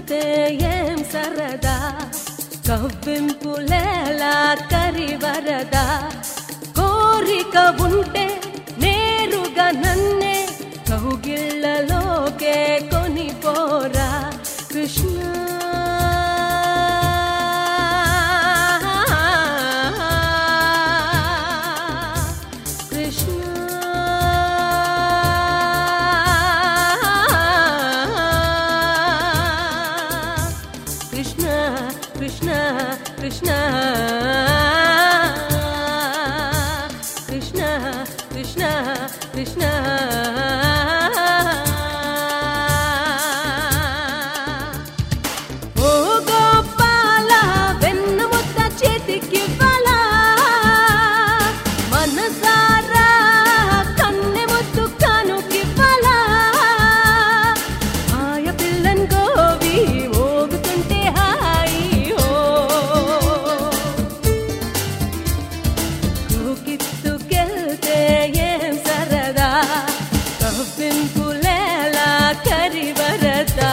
కలిస్తే ఏం సరదా కవ్వింపులేలా కరివరదా కోరిక ఉంటే నేరుగా నన్నే కౌగిళ్ళలోకే కొనిపోరా కృష్ణ కృష్ణ కృష్ణ కృష్ణ కృష్ణ కృష్ణ కృష్ణ కృష్ణ ఓ గోపాల వెన్నముద్ద చేతికివ్వాలా మనసారా కన్నె ముద్దు కానుకివ్వాలా ఆయ పిల్లన్ గోవి మోగుతుంటే హాయి ఓ కూకిత్తుకెళ్తే ఏం సరదా కవ్వింపులేలా కరివరదా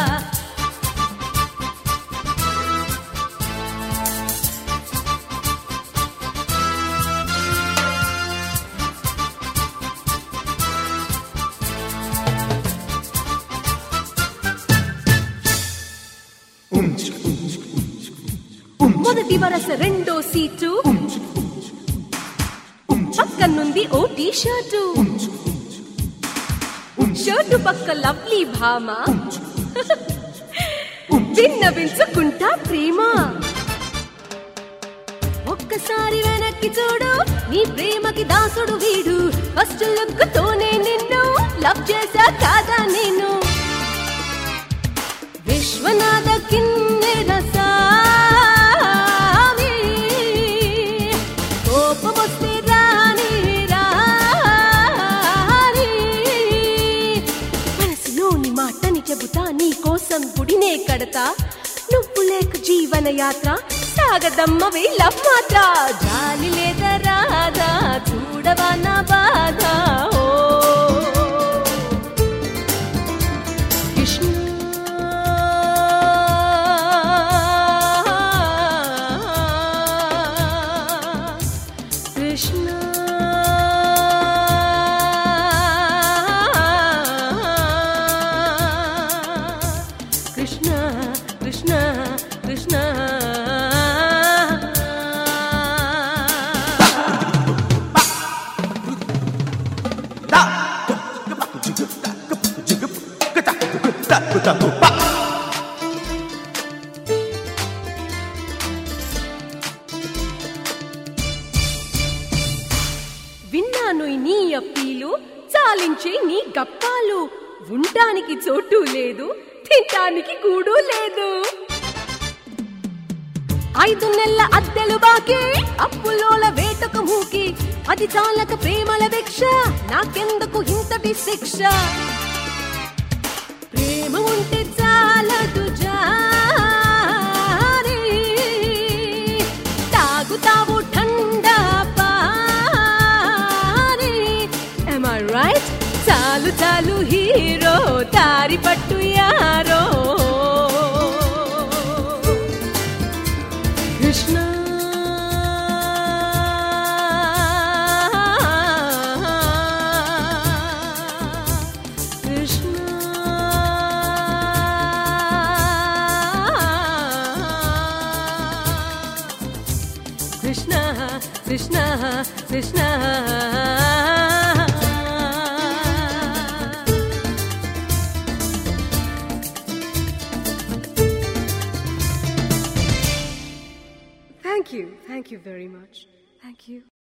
మొదటి వరస రెండో సీటు పక్కనుంది ఓ టీ షర్టు షర్టు పక్క లవ్లీ భామ విన్నవించుకుంటా ప్రేమ ఒక్కసారి వెనక్కి చూడు నీ ప్రేమకి దాసుడు వీడు ఫస్ట్ లుక్ తోనే నిన్ను లవ్ చేశా కాదా నేను విశ్వనాథ కిన్నెర సామి కోపమొస్తే రాని రాని మనసులోని మాటని చెబుతా నీ కోసం గుడినే కడతా నువ్వు లేక జీవన యాత్ర సాగదమ్మ వేళ్ళ మాత్ర జాలి లేదా రాదా చూడవా నా బాధ ఓ కృష్ణ కృష్ణ కృష్ణ కృష్ణ కృష్ణ విన్నాను ఈ నీ అప్పీలు చాలించే నీ గప్పాలు ఉండటానికి చోటు లేదు తినటానికి కూడు లేదు ఐదు నెలల అద్దెలు బాకీ అప్పులోల వేటకు మూకి అది చాలక ప్రేమల భిక్ష నాకెందుకు ఇంతటి శిక్ష ప్రేమ ఉంటే చాలదు జారి తాగుతావు ఠండా పారి Am I right? చాలు చాలు హీరో దారి పట్టు యారో Krishna Krishna Krishna Krishna Krishna Thank you. Thank you very much. Thank you.